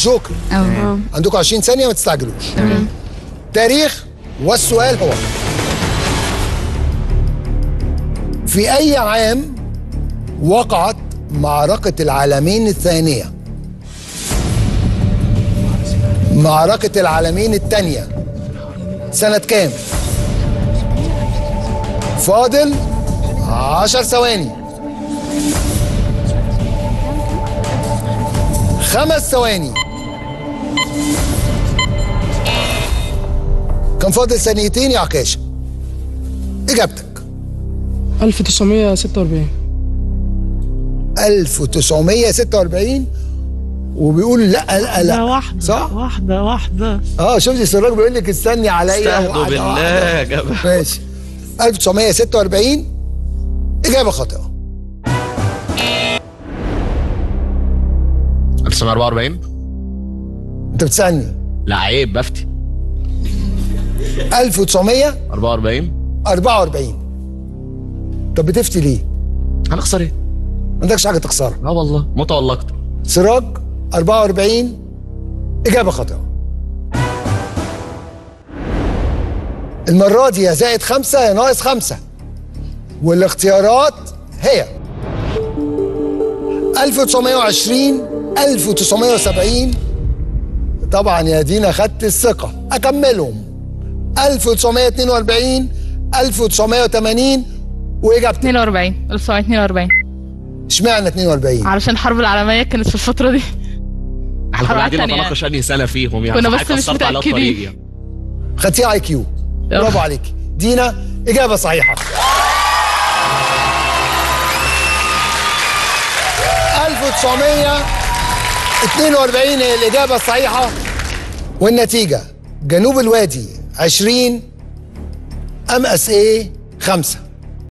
جوكر اه عندكم 20 ثانيه ما تستعجلوش تاريخ والسؤال هو في اي عام وقعت معركه العالمين الثانيه معركه العالمين الثانيه سنه كام فاضل عشر ثواني خمس ثواني كان فاضل ثانيتين يا عكاشة إجابتك 1946 1946 وبيقول لا لا لا واحدة صح؟ واحدة واحدة اه شفتي سراج بيقول لك استني عليا استهدوا واحدة بالله واحدة. يا جماعه ماشي 1946 إجابة خاطئة 1944 أنت بتسألني لا عيب بفتي 1944 44 طب بتفتي ليه؟ هنخسر ايه؟ ما عندكش حاجة تخسرها اه والله موتة ولا اكتر سراج 44 إجابة خاطئة المرة دي يا زائد خمسة يا ناقص خمسة والاختيارات هي 1920 1970 طبعا يا دينا خدت الثقة أكملهم 1942 1980 وإجابتك 42 1942 اشمعنى 42 علشان الحرب العالمية كانت في الفترة دي احنا كنا حرب قاعدين تانية. نتناقش انهي سنه فيهم يعني كنا بس فحضرتك مش أثرت على متأكدين. الطريق يعني خدتيها اي كيو برافو عليك دينا اجابه صحيحه 1942 هي الاجابه الصحيحه والنتيجه جنوب الوادي 20 ام اس اي 5